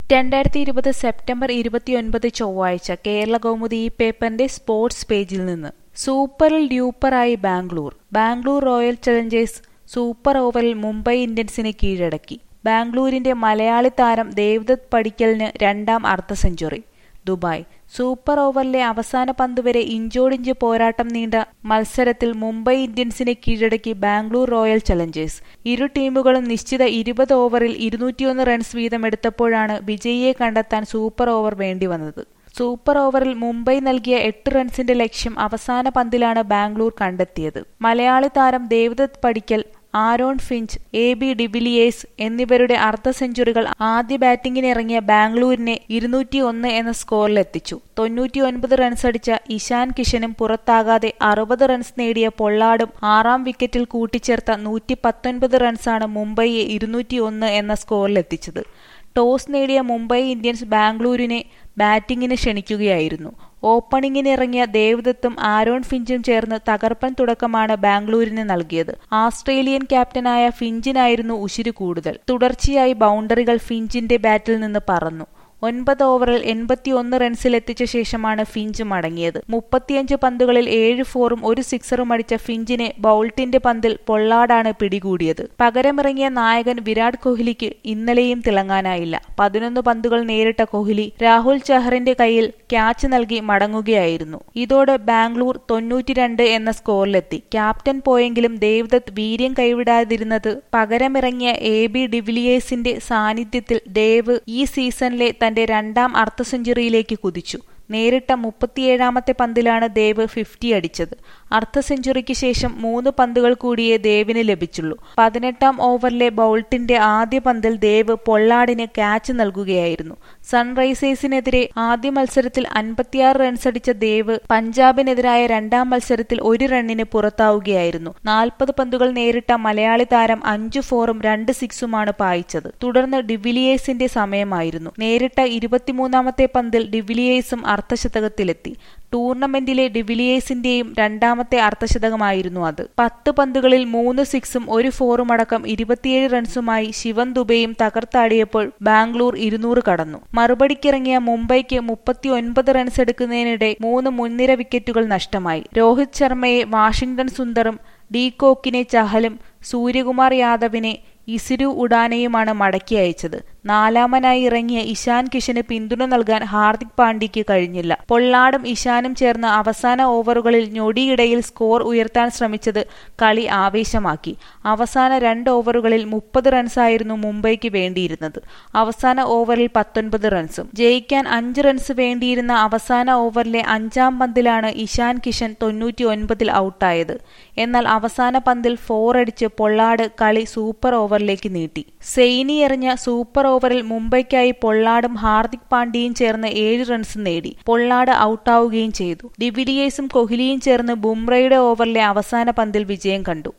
രണ്ടായിരത്തി ഇരുപത് സെപ്റ്റംബർ ഇരുപത്തിയൊൻപത് ചൊവ്വാഴ്ച കേരള കൗമുദി ഈ പേപ്പറിന്റെ സ്പോർട്സ് പേജിൽ നിന്ന് സൂപ്പറിൽ ഡ്യൂപ്പറായി Bangalore Bangalore Royal Challengers super ഓവറിൽ മുംബൈ ഇന്ത്യൻസിനെ കീഴടക്കി ബാംഗ്ലൂരിന്റെ മലയാളി താരം ദേവ്ദത്ത് പടിക്കലിന് രണ്ടാം അർദ്ധ സെഞ്ചുറി ദുബായ് സൂപ്പർ ഓവറിലെ അവസാന പന്ത് വരെ ഇഞ്ചോടിഞ്ച് പോരാട്ടം നീണ്ട മത്സരത്തിൽ മുംബൈ ഇന്ത്യൻസിനെ കീഴടക്കി ബാംഗ്ലൂർ റോയൽ ചലഞ്ചേഴ്സ് ഇരു ടീമുകളും നിശ്ചിത ഇരുപത് ഓവറിൽ ഇരുന്നൂറ്റിയൊന്ന് റൺസ് വീതമെടുത്തപ്പോഴാണ് വിജയിയെ കണ്ടെത്താൻ സൂപ്പർ ഓവർ വേണ്ടിവന്നത് സൂപ്പർ ഓവറിൽ മുംബൈ നൽകിയ എട്ട് റൺസിന്റെ ലക്ഷ്യം അവസാന പന്തിലാണ് ബാംഗ്ലൂർ കണ്ടെത്തിയത് മലയാളി താരം Devdutt Padikkal Aaron Finch A B de Villiers എന്നിവരുടെ അർദ്ധ സെഞ്ചുറികൾ ആദ്യ ബാറ്റിംഗിനിറങ്ങിയ ബാംഗ്ലൂരിനെ ഇരുന്നൂറ്റി ഒന്ന് എന്ന സ്കോറിലെത്തിച്ചു തൊണ്ണൂറ്റിയൊൻപത് റൺസ് അടിച്ച ഇഷാൻ കിഷനും പുറത്താകാതെ അറുപത് റൺസ് നേടിയ പൊള്ളാടും ആറാം വിക്കറ്റിൽ കൂട്ടിച്ചേർത്ത നൂറ്റി പത്തൊൻപത് റൺസാണ് മുംബൈയെ ഇരുന്നൂറ്റി ഒന്ന് എന്ന സ്കോറിലെത്തിച്ചത് ടോസ് നേടിയ മുംബൈ ഇന്ത്യൻസ് ബാംഗ്ലൂരിനെ ബാറ്റിംഗിന് ക്ഷണിക്കുകയായിരുന്നു ഓപ്പണിംഗിനിറങ്ങിയ ദേവദത്തും ആരോൺ ഫിഞ്ചും ചേർന്ന് തകർപ്പൻ തുടക്കമാണ് ബാംഗ്ലൂരിന് നൽകിയത് ആസ്ട്രേലിയൻ ക്യാപ്റ്റനായ ഫിഞ്ചിനായിരുന്നു ഉശിരു കൂടുതൽ തുടർച്ചയായി ബൗണ്ടറികൾ ഫിഞ്ചിന്റെ ബാറ്റിൽ നിന്ന് പറന്നു ഒൻപത് ഓവറിൽ എൺപത്തിയൊന്ന് റൺസിലെത്തിച്ച ശേഷമാണ് ഫിഞ്ച് മടങ്ങിയത് മുപ്പത്തിയഞ്ച് പന്തുകളിൽ ഏഴ് ഫോറും ഒരു സിക്സറും അടിച്ച ഫിഞ്ചിനെ ബൌൾട്ടിന്റെ പന്തിൽ പൊള്ളാടാണ് പിടികൂടിയത് പകരമിറങ്ങിയ നായകൻ വിരാട് കോഹ്ലിക്ക് ഇന്നലെയും തിളങ്ങാനായില്ല പതിനൊന്ന് പന്തുകൾ നേരിട്ട കോഹ്ലി രാഹുൽ ചഹറിന്റെ കയ്യിൽ ക്യാച്ച് നൽകി മടങ്ങുകയായിരുന്നു ഇതോടെ ബാംഗ്ലൂർ തൊണ്ണൂറ്റിരണ്ട് എന്ന സ്കോറിലെത്തി ക്യാപ്റ്റൻ പോയെങ്കിലും ദേവ്ദത്ത് വീര്യം കൈവിടാതിരുന്നത് പകരമിറങ്ങിയ എ ബി ഡിവിലിയേഴ്സിന്റെ സാന്നിധ്യത്തിൽ ദേവ് ഈ സീസണിലെ തന്റെ രണ്ടാം അർദ്ധ സെഞ്ചുറിയിലേക്ക് കുതിച്ചു നേരിട്ട മുപ്പത്തിയേഴാമത്തെ പന്തിലാണ് ദേവ് ഫിഫ്റ്റി അടിച്ചത് അർദ്ധ സെഞ്ചുറിക്ക് ശേഷം മൂന്ന് പന്തുകൾ കൂടിയേ ദേവിന് ലഭിച്ചുള്ളൂ പതിനെട്ടാം ഓവറിലെ ബൌൾട്ടിന്റെ ആദ്യ പന്തിൽ ദേവ് പൊള്ളാടിന് ക്യാച്ച് നൽകുകയായിരുന്നു സൺറൈസേഴ്സിനെതിരെ ആദ്യ മത്സരത്തിൽ അൻപത്തിയാറ് റൺസ് അടിച്ച ദേവ് പഞ്ചാബിനെതിരായ രണ്ടാം മത്സരത്തിൽ ഒരു റണ്ണിന് പുറത്താവുകയായിരുന്നു നാൽപ്പത് പന്തുകൾ നേരിട്ട മലയാളി താരം അഞ്ചു ഫോറും രണ്ട് സിക്സുമാണ് പായിച്ചത് തുടർന്ന് ഡിവിലിയേഴ്സിന്റെ സമയമായിരുന്നു നേരിട്ട ഇരുപത്തിമൂന്നാമത്തെ പന്തിൽ ഡിവിലിയേഴ്സും അർദ്ധശതകത്തിലെത്തി ടൂർണമെന്റിലെ ഡിവിലിയേഴ്സിന്റെയും രണ്ടാമത്തെ അർദ്ധശതകമായിരുന്നു അത് പത്ത് പന്തുകളിൽ മൂന്ന് സിക്സും ഒരു ഫോറും അടക്കം ഇരുപത്തിയേഴ് റൺസുമായി ശിവൻ ദുബെയും തകർത്താടിയപ്പോൾ ബാംഗ്ലൂർ ഇരുന്നൂറ് കടന്നു മറുപടിക്കിറങ്ങിയ മുംബൈക്ക് മുപ്പത്തിയൊൻപത് റൺസ് എടുക്കുന്നതിനിടെ മൂന്ന് മുൻനിര വിക്കറ്റുകൾ നഷ്ടമായി രോഹിത് ശർമ്മയെ വാഷിംഗ്ടൺ സുന്ദറും ഡി കോക്കിനെ ചഹലും സൂര്യകുമാർ യാദവിനെ ഇസിരു ഉഡാനയുമാണ് മടക്കി അയച്ചത് നാലാമനായി ഇറങ്ങിയ ഇഷാൻ കിഷന് പിന്തുണ നൽകാൻ ഹാർദിക് പാണ്ഡ്യയ്ക്ക് കഴിഞ്ഞില്ല പൊള്ളാടും ഇഷാനും ചേർന്ന് അവസാന ഓവറുകളിൽ ഞൊടിയിടയിൽ സ്കോർ ഉയർത്താൻ ശ്രമിച്ചത് കളി ആവേശമാക്കി അവസാന രണ്ട് ഓവറുകളിൽ മുപ്പത് റൺസായിരുന്നു മുംബൈക്ക് വേണ്ടിയിരുന്നത് അവസാന ഓവറിൽ പത്തൊൻപത് റൺസും ജയിക്കാൻ അഞ്ച് റൺസ് വേണ്ടിയിരുന്ന അവസാന ഓവറിലെ അഞ്ചാം പന്തിലാണ് ഇഷാൻ കിഷൻ തൊണ്ണൂറ്റി ഒൻപതിൽ ഔട്ടായത് എന്നാൽ അവസാന പന്തിൽ ഫോർ അടിച്ച് പൊള്ളാട് കളി സൂപ്പർ ഓവറിലേക്ക് നീട്ടി സെയിനി എറിഞ്ഞ സൂപ്പർ ഓവറിൽ മുംബൈക്കായി പൊള്ളാടും ഹാർദിക് പാണ്ഡ്യയും ചേർന്ന് ഏഴ് റൺസ് നേടി പൊള്ളാട് ഔട്ടാവുകയും ചെയ്തു ഡിവിലിയേഴ്സും കോഹ്ലിയും ചേർന്ന് ബുംറയുടെ ഓവറിലെ അവസാന പന്തിൽ വിജയം കണ്ടു